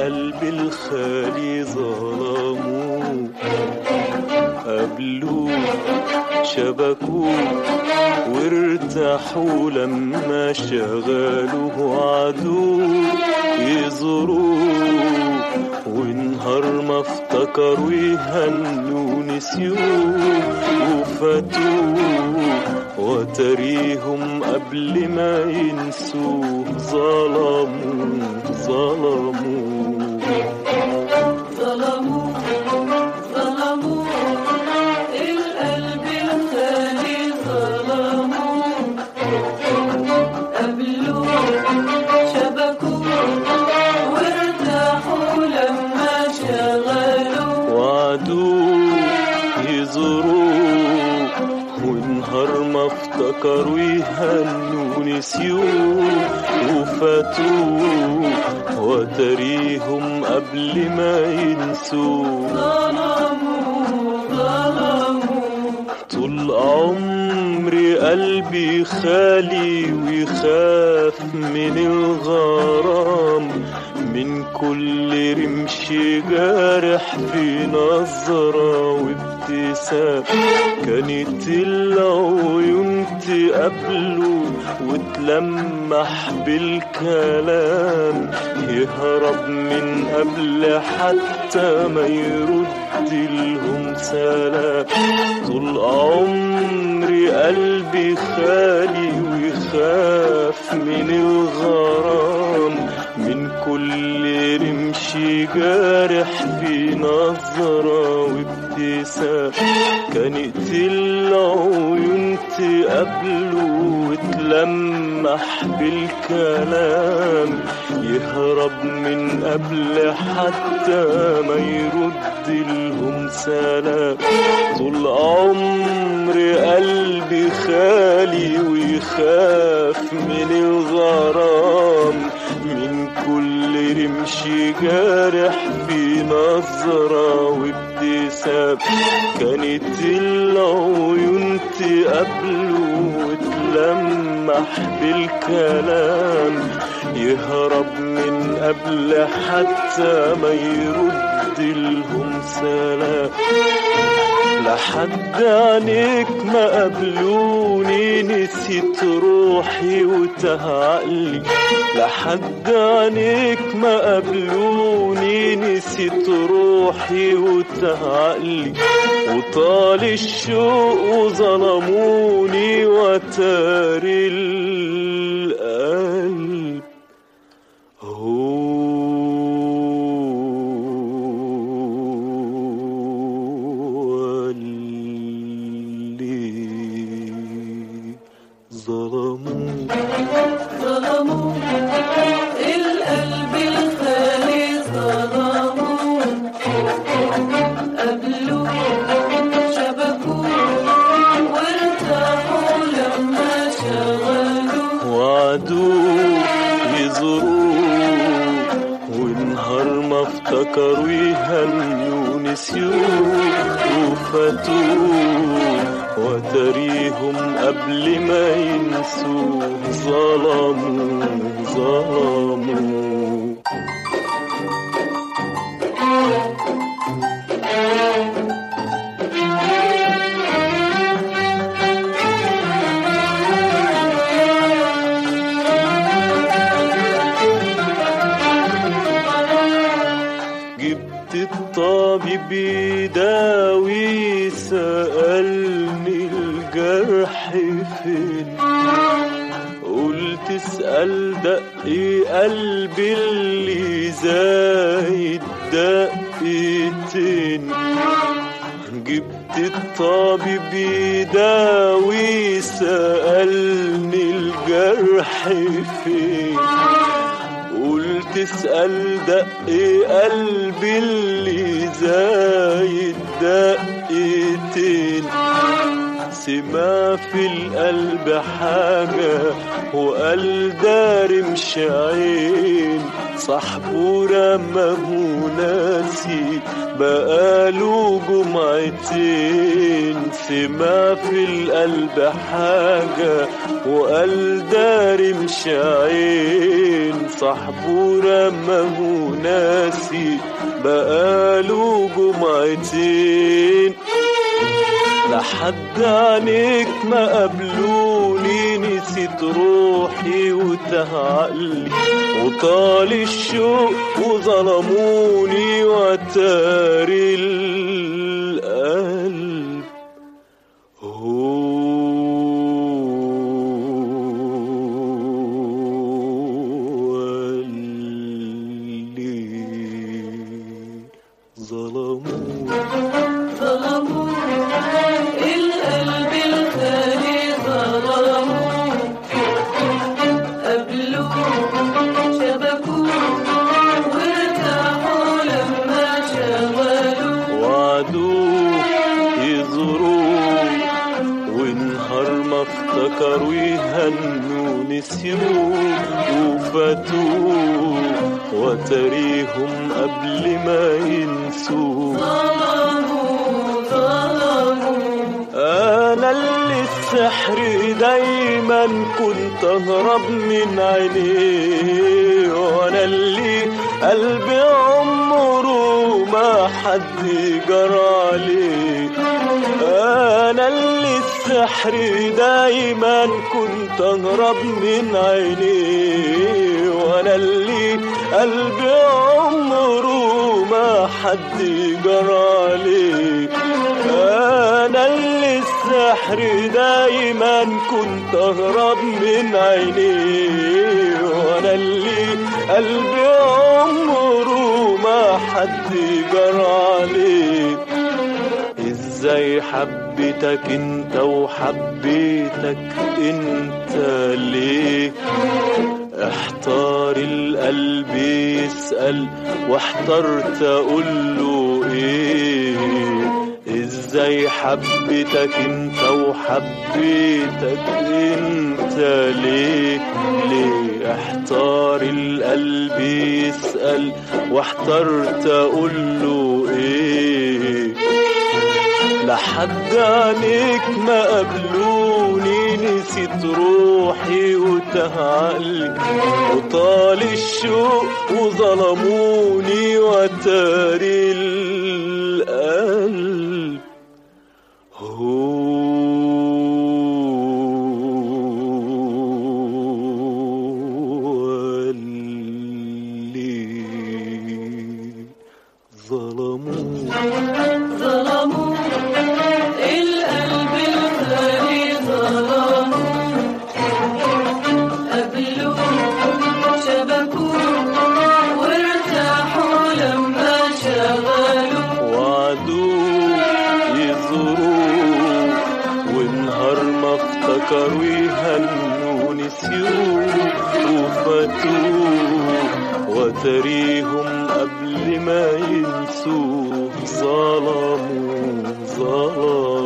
القلب الخالي ظلموه قبلوه شبكوه وارتاحوا لما شغلوه عدو يزوروه ونهار ما افتكروا يهنوا نسيوه وفاتوه وتريهم قبل ما ينسوه ظلموا ظلموا ظلموا ظلموا القلب الخالي ظلموا قبلوا شبكوا وارتاحوا لما شغلوا وعدوه يزوروه ونهار ما افتكروا يهنوا نسيوه وفاتوه وتريهم قبل ما ينسوه ظلموا ظلموا طول عمري قلبي خالي ويخاف من الغرام من كل رمش جارح في نظرة وابتسام كانت العيون تقابله وتلمح بالكلام يهرب من قبل حتى ما يرد لهم سلام طول عمري قلبي خالي ويخاف من الغرام من كل رمش جارح في نظرة وابتسام كانت العيون تقابله وتلمح بالكلام يهرب من قبل حتى ما يرد لهم سلام طول عمري قلبي خالي ويخاف من الغرام من كل رمش جارح في نظرة وابتسام كانت العيون تقابله وتلمح بالكلام يهرب من قبل حتى ما يرد لهم سلام لحد عينيك ما قبلوني نسيت روحي وتاه عقلي لحد عينيك ما قبلوني نسيت روحي وتاه عقلي وطال الشوق وظلموني وتاري القلب هو اللي ظلموا ظلموا القلب الخالي ظلموا قبلوا شبكوا وارتاحوا لما شغلوا وعدوه يزوروه ونهار ما افتكروا يهنوا نسيوه وفاتوه وتريهم قبل ما ينسوه ظلموا ظلموا جبت الطبيب يداوي سألني الجرح فين قلت اسأل دقي قلبي اللي زايد دقيتين جبت الطبيب يداوي سألني الجرح فين قلت اسأل دقي قلبي اللي زايد دقيتين سما في القلب حاجة وقال داري مش عين صاحبه رماه ناسي بقاله جمعتين سمع في القلب حاجة وقال داري مش عين صاحبه رماه ناسي بقاله جمعتين لحد عنيك ما قابلوني نسيت روحي وتهعقلي وطال الشوق وظلموني وتاري القلب هو اللي ظلموني ظلموا القلب الخالي ظلموا قبلوا شبكوا وارتاحوا لما شغلوا وعدوه يزوروه ونهار ما افتكروا يهنوا نسيوه وفاتوه وتريهم قبل ما ينسوه ظلموا ظلموا انا اللي السحر دايما كنت اهرب من عينيه وانا اللي قلبي عمره ما حد جرى عليه انا اللي السحر دايما كنت اهرب من عينيه وانا اللي قلبي عمره ما حد جرى عليه انا اللي السحر دايما كنت اهرب من عينيه وانا اللي قلبي عمره ما حد جرى عليه ازاي حبيتك انت وحبيتك انت ليه احتار القلب يسأل واحترت اقول له ايه ازاي حبيتك انت وحبيتك انت ليه ليه احتار القلب يسأل واحترت اقول له ايه لحد عنيك ما قابلوني نسيت روحي وتهعقلي وطال الشوق وظلموني وتاري القلب هو اللي ظلموني ظلموا القلب الخالي ظلموا قبلوا شبكوا وارتاحوا لما شغلوا وعدوه يزوروه ونهار ما افتكروا يهنوا نسيوه وفاتوه وتريهم قبل ما ينسوه ظلموا ظلموا